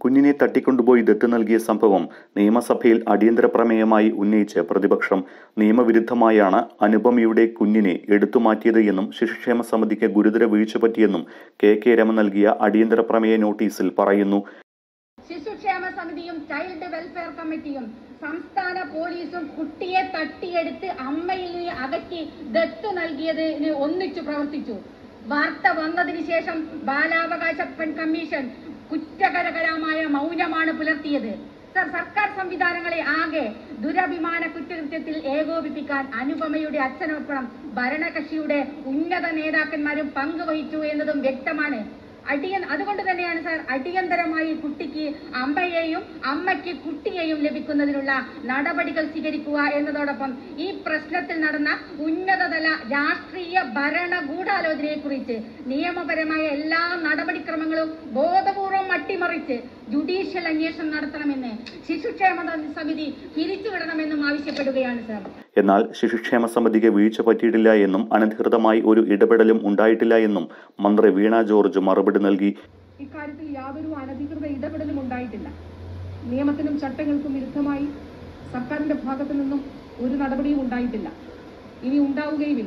കുഞ്ഞിനെ തട്ടിക്കൊണ്ടുപോയി ദത്ത് നൽകിയ സംഭവം നിയമസഭയിൽ അടിയന്തര പ്രമേയമായി ഉന്നയിച്ച് പ്രതിപക്ഷം നിയമവിരുദ്ധമായാണ് അനുപമയുടെ കുഞ്ഞിനെ എടുത്തുമാറ്റിയത് എന്നും ശിശുക്ഷേമ സമിതിക്ക് ഗുരുതര വീഴ്ച പറ്റിയെന്നും കെ കെ രമ നൽകിയ അടിയന്തര പ്രമേയ നോട്ടീസിൽ പറയുന്നു ശിശുക്ഷേമ സമിതിയും ചൈൽഡ് വെൽഫെയർ കമ്മിറ്റിയും സംസ്ഥാന പോലീസും കുട്ടിയെ തട്ടിയെടുത്ത് അമ്മയിൽ നിന്ന് അകറ്റി ദത്ത് നൽകിയതിന് ഒന്നിച്ചു പ്രവർത്തിച്ചു വാർത്ത വന്നതിന് ശേഷം ബാലാവകാശ പെൺ കമ്മീഷൻ കുറ്റകരകരമായ മൗനമാണ് പുലർത്തിയത് സർ സർക്കാർ സംവിധാനങ്ങളെ ആകെ ദുരഭിമാന കുറ്റകൃത്യത്തിൽ ഏകോപിപ്പിക്കാൻ അനുപമയുടെ അച്ഛനൊപ്പം ഭരണകക്ഷിയുടെ ഉന്നത നേതാക്കന്മാരും പങ്കുവഹിച്ചു എന്നതും വ്യക്തമാണ് അടിയൻ അതുകൊണ്ട് തന്നെയാണ് സാർ അടിയന്തരമായി കുട്ടിക്ക് അമ്മയെയും അമ്മയ്ക്ക് കുട്ടിയെയും ലഭിക്കുന്നതിനുള്ള നടപടികൾ സ്വീകരിക്കുക എന്നതോടൊപ്പം ഈ പ്രശ്നത്തിൽ നടന്ന ഉന്നതതല രാഷ്ട്രീയ ഭരണ ഗൂഢാലോചനയെ കുറിച്ച് നിയമപരമായ എല്ലാ നടപടിക്രമങ്ങളും ബോധപൂർവം അട്ടിമറിച്ച് ജുഡീഷ്യൽ അന്വേഷണം നടത്തണമെന്ന് ശിശുക്ഷേമ സമിതി പിരിച്ചുവിടണമെന്നും ആവശ്യപ്പെടുകയാണ് സാർ എന്നാൽ ശിശുക്ഷേമ സമിതിക്ക് വീഴ്ച പറ്റിയിട്ടില്ല എന്നും അനധികൃതമായി ഒരു ഇടപെടലും ഉണ്ടായിട്ടില്ല എന്നും മന്ത്രി വീണ ജോർജ് മറുപടി നൽകി ഇക്കാര്യത്തിൽ യാതൊരു അനധികൃത ഇടപെടലും ഉണ്ടായിട്ടില്ല നിയമത്തിനും ചട്ടങ്ങൾക്കും വിരുദ്ധമായി സർക്കാരിന്റെ ഭാഗത്തു നിന്നും ഒരു നടപടിയും ഉണ്ടായിട്ടില്ല ഇനി ഉണ്ടാവുകയുമില്ല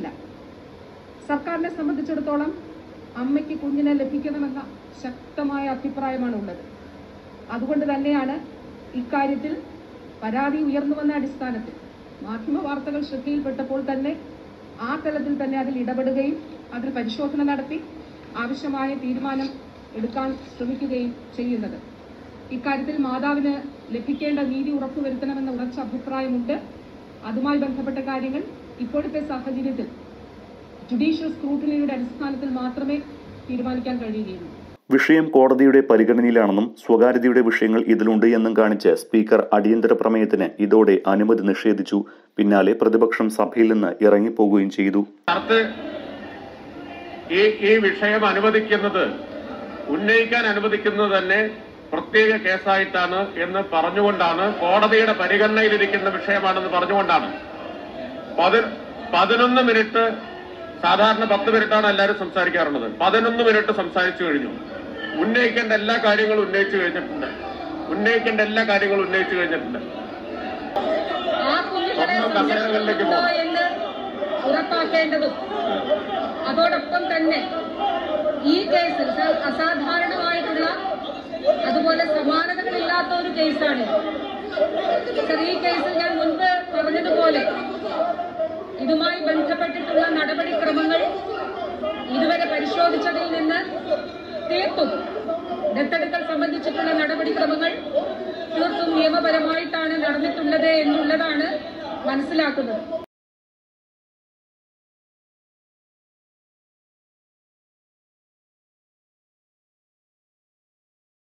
സർക്കാരിനെ സംബന്ധിച്ചിടത്തോളം അമ്മയ്ക്ക് കുഞ്ഞിനെ ലഭിക്കണമെന്ന ശക്തമായ അഭിപ്രായമാണ് ഉള്ളത് അതുകൊണ്ട് തന്നെയാണ് ഇക്കാര്യത്തിൽ പരാതി ഉയർന്നു വന്ന അടിസ്ഥാനത്തിൽ മാധ്യമ വാർത്തകൾ ശ്രദ്ധയിൽപ്പെട്ടപ്പോൾ തന്നെ ആ തലത്തിൽ തന്നെ അതിൽ ഇടപെടുകയും അതിൽ പരിശോധന നടത്തി ആവശ്യമായ തീരുമാനം എടുക്കാൻ ശ്രമിക്കുകയും ചെയ്യുന്നത് ഇക്കാര്യത്തിൽ മാതാവിന് ലഭിക്കേണ്ട നീതി ഉറപ്പുവരുത്തണമെന്ന ഉറച്ച അഭിപ്രായമുണ്ട് അതുമായി ബന്ധപ്പെട്ട കാര്യങ്ങൾ ഇപ്പോഴത്തെ സാഹചര്യത്തിൽ ജുഡീഷ്യൽ സ്ക്രൂട്ടിനിയുടെ അടിസ്ഥാനത്തിൽ മാത്രമേ തീരുമാനിക്കാൻ കഴിയുകയുള്ളൂ വിഷയം കോടതിയുടെ പരിഗണനയിലാണെന്നും സ്വകാര്യതയുടെ വിഷയങ്ങൾ ഇതിലുണ്ട് എന്നും കാണിച്ച് സ്പീക്കർ അടിയന്തര പ്രമേയത്തിന് ഇതോടെ അനുമതി നിഷേധിച്ചു പിന്നാലെ പ്രതിപക്ഷം സഭയിൽ നിന്ന് ഇറങ്ങിപ്പോകുകയും ചെയ്തു ചർച്ച ഈ ഈ വിഷയം അനുവദിക്കുന്നത് ഉന്നയിക്കാൻ അനുവദിക്കുന്നത് തന്നെ പ്രത്യേക കേസായിട്ടാണ് എന്ന് പറഞ്ഞുകൊണ്ടാണ് കോടതിയുടെ പരിഗണനയിലിരിക്കുന്ന വിഷയമാണെന്ന് പറഞ്ഞുകൊണ്ടാണ് പതി പതിനൊന്ന് മിനിറ്റ് സാധാരണ പത്ത് മിനിറ്റാണ് എല്ലാവരും സംസാരിക്കാറുള്ളത് പതിനൊന്ന് മിനിറ്റ് സംസാരിച്ചു കഴിഞ്ഞു ഉന്നയിക്കേണ്ട എല്ലാ കാര്യങ്ങളും ഉന്നയിച്ചു കഴിഞ്ഞിട്ടുണ്ട് ഉന്നയിക്കേണ്ട എല്ലാ കാര്യങ്ങളും ഉന്നയിച്ചു കഴിഞ്ഞിട്ടുണ്ട് ആ കുഞ്ഞുങ്ങളെ സ്വന്തം കസേരകളിലേക്ക് സംരക്ഷിക്കുന്നുണ്ടോ പോകാം. എന്ന് ഉറപ്പാക്കേണ്ടതും അതോടൊപ്പം തന്നെ ഈ കേസിൽ സ- അസാധാരണമായിട്ടുള്ള അതുപോലെ സമാനതകളില്ലാത്ത ഒരു കേസാണ് സർ ഈ കേസിൽ ഞാൻ മുൻപ് പറഞ്ഞതുപോലെ ഇതുമായി ബന്ധപ്പെട്ടിട്ടുള്ള നടപടിക്രമങ്ങൾ ഇതുവരെ പരിശോധിച്ചതിൽ നിന്ന് തീർത്തും ദത്തെടുക്കൽ സംബന്ധിച്ചിട്ടുള്ള നടപടിക്രമങ്ങൾ തീർത്തും നിയമപരമായിട്ടാണ് നടന്നിട്ടുള്ളത് എന്നുള്ളതാണ് മനസ്സിലാക്കുന്നത്